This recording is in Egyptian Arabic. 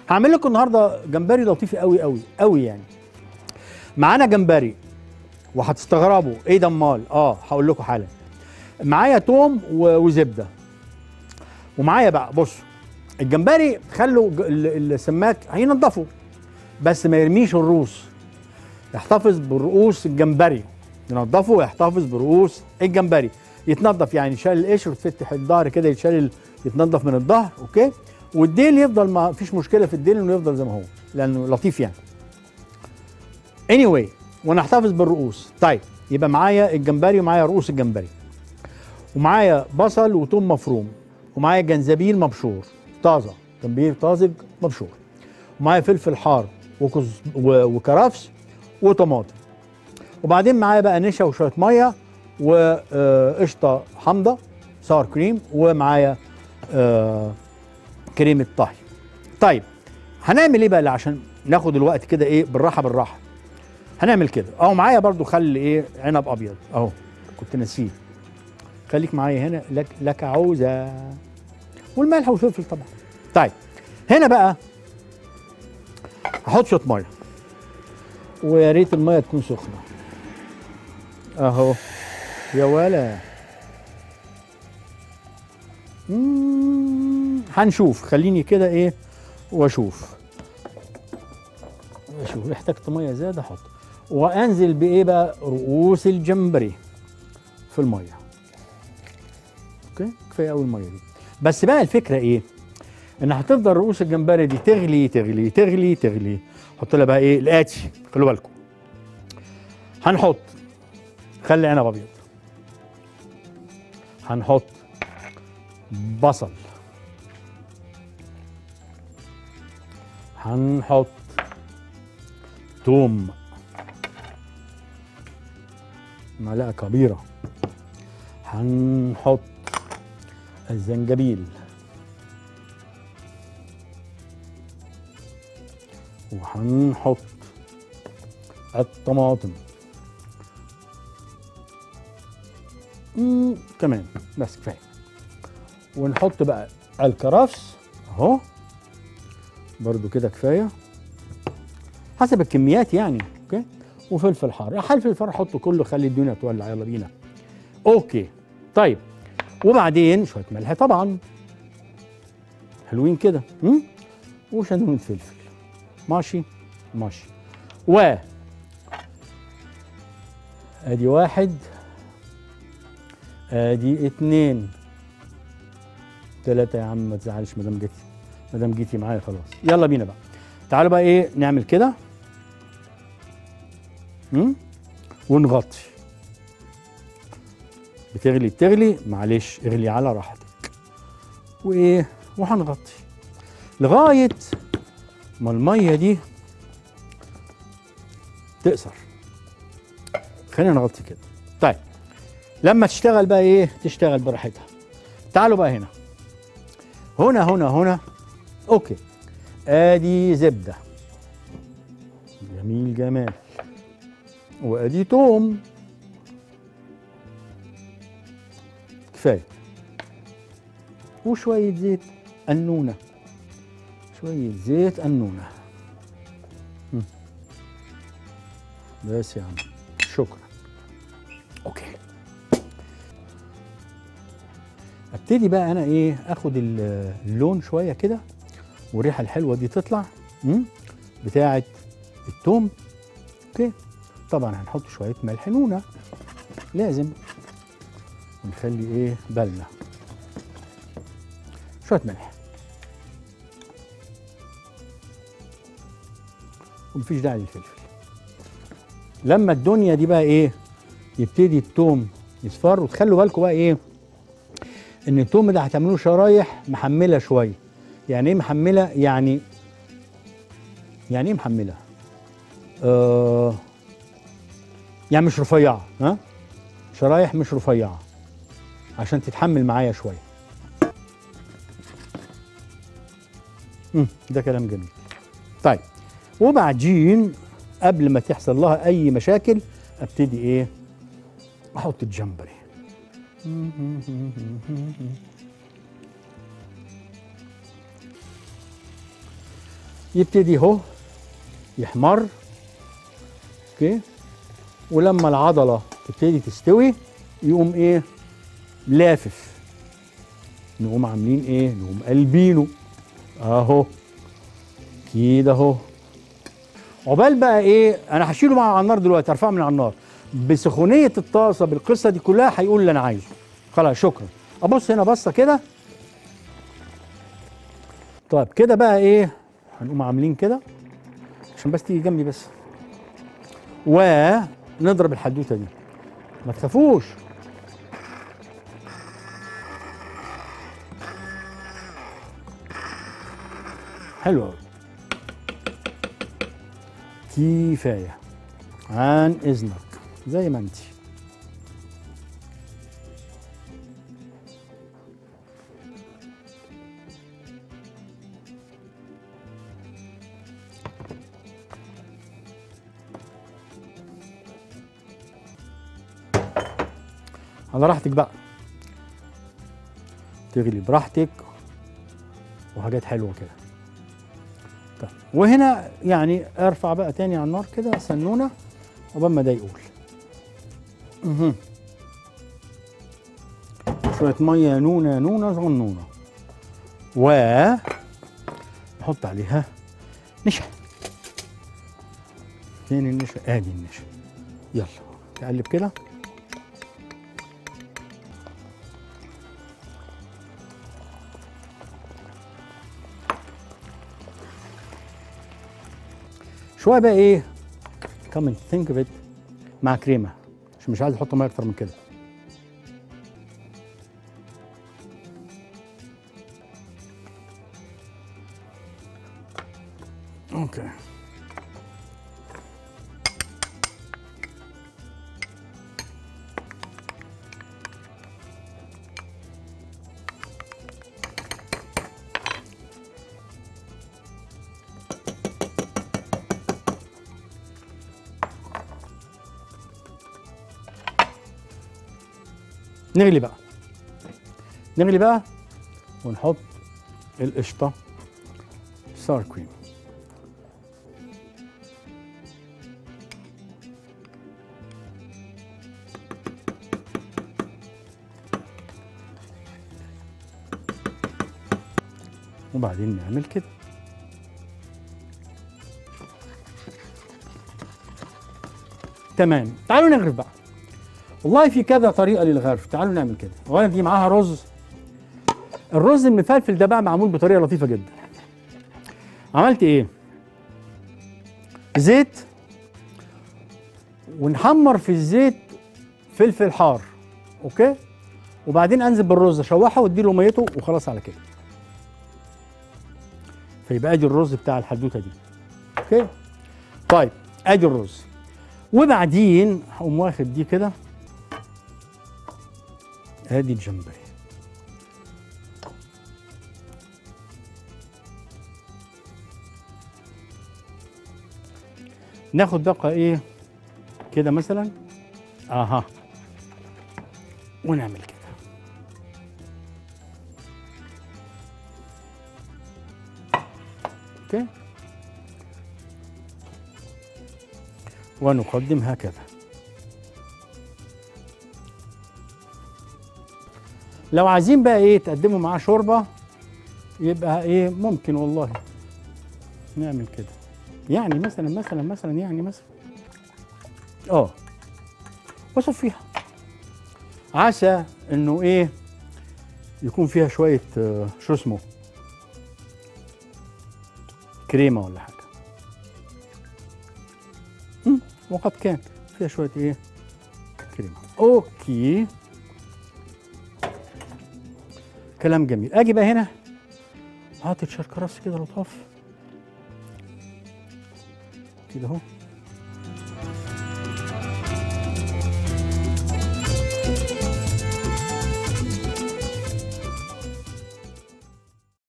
هعمل لكم النهارده جمبري لطيف قوي قوي قوي يعني معانا جمبري وهتستغربوا ايه ده امال اه هقول لكم حالا معايا توم و- وزبده ومعايا بقى بصوا الجمبري خلوا ج- ال- السماك هينضفوا بس ما يرميش الروس يحتفظ برؤوس الجمبري ينضفه ويحتفظ برؤوس الجمبري يتنضف يعني يشال القشر وتفتح الظهر كده يتشال ال- يتنضف من الظهر اوكي والديل يفضل ما فيش مشكله في الديل انه يفضل زي ما هو لانه لطيف يعني anyway وانا احتفظ بالرؤوس طيب يبقى معايا الجمبري ومعايا رؤوس الجمبري ومعايا بصل وثوم مفروم ومعايا جنزبيل مبشور طازه جنبيل طازج مبشور ومعايا فلفل حار وكز و- وكرفس وطماطم وبعدين معايا بقى نشا وشويه ميه وقشطه حامضه ساور كريم ومعايا آه، كريمه طهي طيب هنعمل ايه بقى اللي عشان ناخد الوقت كده ايه بالراحه بالراحه هنعمل كده اهو معايا برضو خل ايه عنب ابيض اهو كنت ناسيه خليك معايا هنا لك لك عوزه والملح والفلفل طبعا طيب هنا بقى هحط شويه ميه ويا ريت الميه تكون سخنه اهو يا ولا مم، هنشوف خليني كده ايه واشوف اشوف احتجت ميه زياده احط وانزل بايه بقى رؤوس الجمبري في الميه اوكي كفايه قوي الميه دي بس بقى الفكره ايه ان هتفضل رؤوس الجمبري دي تغلي تغلي تغلي تغلي حط لها بقى ايه الاتي خلوا بالكم هنحط خلي عنب ابيض هنحط بصل هنحط توم معلقه كبيره هنحط الزنجبيل وهنحط الطماطم مم، كمان بس كفايه ونحط بقى الكرفس اهو برضو كده كفايه حسب الكميات يعني اوكي وفلفل حار فلفل حار حطه كله خلي الدنيا تولع يلا بينا اوكي طيب وبعدين شويه ملح طبعا حلوين كده هم؟ وشنون فلفل ماشي ماشي و ادي واحد ادي اتنين تلاتة يا عم ما تزعلش مدام جيتي مدام جيتي معايا خلاص يلا بينا بقى تعالوا بقى ايه نعمل كده هم؟ ونغطي بتغلي بتغلي معلش اغلي على راحتك وايه وهنغطي لغايه ما الميه دي تقصر خلينا نغطي كده طيب لما تشتغل بقى ايه تشتغل براحتها تعالوا بقى هنا هنا هنا هنا اوكي ادي زبده جميل جمال وادي توم كفايه وشويه زيت قنونه شويه زيت قنونه مم. بس يا عم شكرا اوكي ابتدي بقى انا ايه اخد ال- اللون شويه كده والريحه الحلوه دي تطلع مم، بتاعه التوم اوكي طبعا هنحط شويه ملح نونه لازم ونخلي ايه بالنا شويه ملح ومفيش داعي للفلفل لما الدنيا دي بقى ايه يبتدي التوم يصفر وتخلوا بالكم بقى ايه ان التوم ده هتعملوه شرايح محمله شويه يعني ايه محمله يعني يعني ايه محمله آه يعني مش رفيعه ها شرايح مش رفيعه عشان تتحمل معايا شويه مم، ده كلام جميل طيب وبعدين قبل ما تحصل لها اي مشاكل ابتدي ايه احط الجمبري يبتدي اهو يحمر اوكي ولما العضله تبتدي تستوي يقوم ايه لافف نقوم عاملين ايه نقوم قلبينه اهو كده اهو عقبال بقى ايه انا هشيله مع على النار دلوقتي ارفعه من على النار بسخونيه الطاسه بالقصه دي كلها هيقول اللي انا عايزه خلاص شكرا ابص هنا بصه كده طيب كده بقى ايه هنقوم عاملين كده عشان بس تيجي جنبي بس ونضرب الحدوته دي ما تخافوش حلو قوي كفايه عن اذنك زي ما انت على راحتك بقى تغلي براحتك وحاجات حلوه كده طيب وهنا يعني ارفع بقى تاني على النار كده سنونه عقبال ما ده يقول مهم. شويه ميه نونه نونه صغنونه و نحط عليها نشا فين النشا ادي النشا يلا تقلب كده شويه بقى ايه come and think of it مع كريمه عشان مش عايز احط ميه اكتر من كده اوكي نغلي بقى نغلي بقى ونحط القشطه سار كريم وبعدين نعمل كده تمام تعالوا نغرف بقى والله في كذا طريقه للغرف تعالوا نعمل كده اولا دي معاها رز الرز المفلفل ده بقى معمول بطريقه لطيفه جدا عملت ايه زيت ونحمر في الزيت فلفل حار اوكي وبعدين انزل بالرز اشوحه واديله ميته وخلاص على كده فيبقى ادي الرز بتاع الحدوته دي اوكي طيب ادي الرز وبعدين هقوم واخد دي كده ادي الجمبري ناخد دقة ايه كده مثلا اها ونعمل كده اوكي ونقدم هكذا لو عايزين بقى ايه تقدموا معاه شوربه يبقى ايه ممكن والله نعمل كده يعني مثلا مثلا مثلا يعني مثلا اه واصفيها عسى انه ايه يكون فيها شويه آه، شو اسمه كريمه ولا حاجه مم، وقد كان فيها شويه ايه كريمه اوكي كلام جميل اجي بقى هنا حاطط شركرافس كده لطاف كده اهو